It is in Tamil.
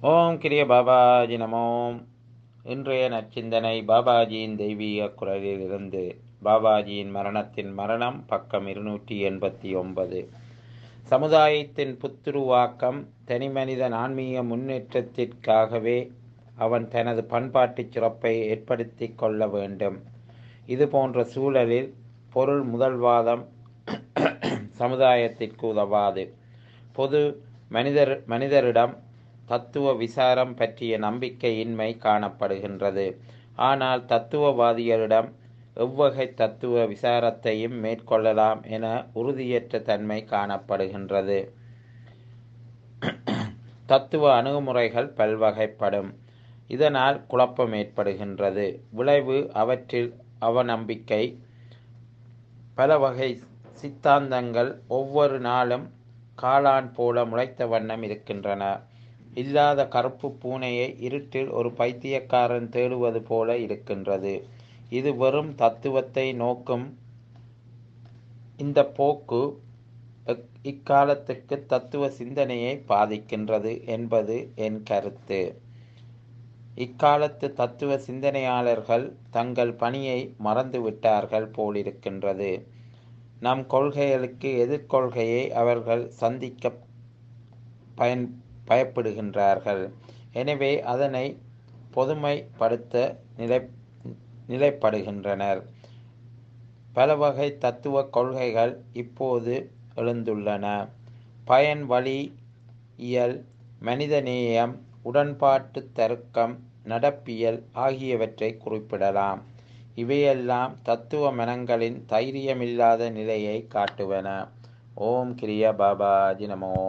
ஓம் கிரிய பாபாஜி நமோம் இன்றைய நற்சிந்தனை பாபாஜியின் தெய்வீக குரலில் இருந்து பாபாஜியின் மரணத்தின் மரணம் பக்கம் இருநூற்றி எண்பத்தி ஒன்பது சமுதாயத்தின் புத்துருவாக்கம் தனிமனிதன் ஆன்மீக முன்னேற்றத்திற்காகவே அவன் தனது பண்பாட்டுச் சிறப்பை ஏற்படுத்தி கொள்ள வேண்டும் இது போன்ற சூழலில் பொருள் முதல்வாதம் சமுதாயத்திற்கு உதவாது பொது மனிதர் மனிதரிடம் தத்துவ விசாரம் பற்றிய நம்பிக்கையின்மை காணப்படுகின்றது ஆனால் தத்துவவாதிகளிடம் எவ்வகை தத்துவ விசாரத்தையும் மேற்கொள்ளலாம் என உறுதியற்ற தன்மை காணப்படுகின்றது தத்துவ அணுகுமுறைகள் பல்வகைப்படும் இதனால் குழப்பம் ஏற்படுகின்றது விளைவு அவற்றில் அவநம்பிக்கை பல வகை சித்தாந்தங்கள் ஒவ்வொரு நாளும் காளான் போல முளைத்த வண்ணம் இருக்கின்றன இல்லாத கருப்பு பூனையை இருட்டில் ஒரு பைத்தியக்காரன் தேடுவது போல இருக்கின்றது இது வெறும் தத்துவத்தை நோக்கும் இந்த போக்கு இக்காலத்துக்கு தத்துவ சிந்தனையை பாதிக்கின்றது என்பது என் கருத்து இக்காலத்து தத்துவ சிந்தனையாளர்கள் தங்கள் பணியை மறந்துவிட்டார்கள் போலிருக்கின்றது நம் கொள்கைகளுக்கு எதிர்கொள்கையை அவர்கள் சந்திக்க பயன் பயப்படுகின்றார்கள் எனவே அதனை பொதுமைப்படுத்த நிலை நிலைப்படுகின்றனர் பல வகை தத்துவ கொள்கைகள் இப்போது எழுந்துள்ளன பயன் வழி இயல் மனிதநேயம் உடன்பாட்டு தருக்கம் நடப்பியல் ஆகியவற்றை குறிப்பிடலாம் இவையெல்லாம் தத்துவ மனங்களின் தைரியமில்லாத நிலையை காட்டுவன ஓம் கிரியா பாபாஜி நமோ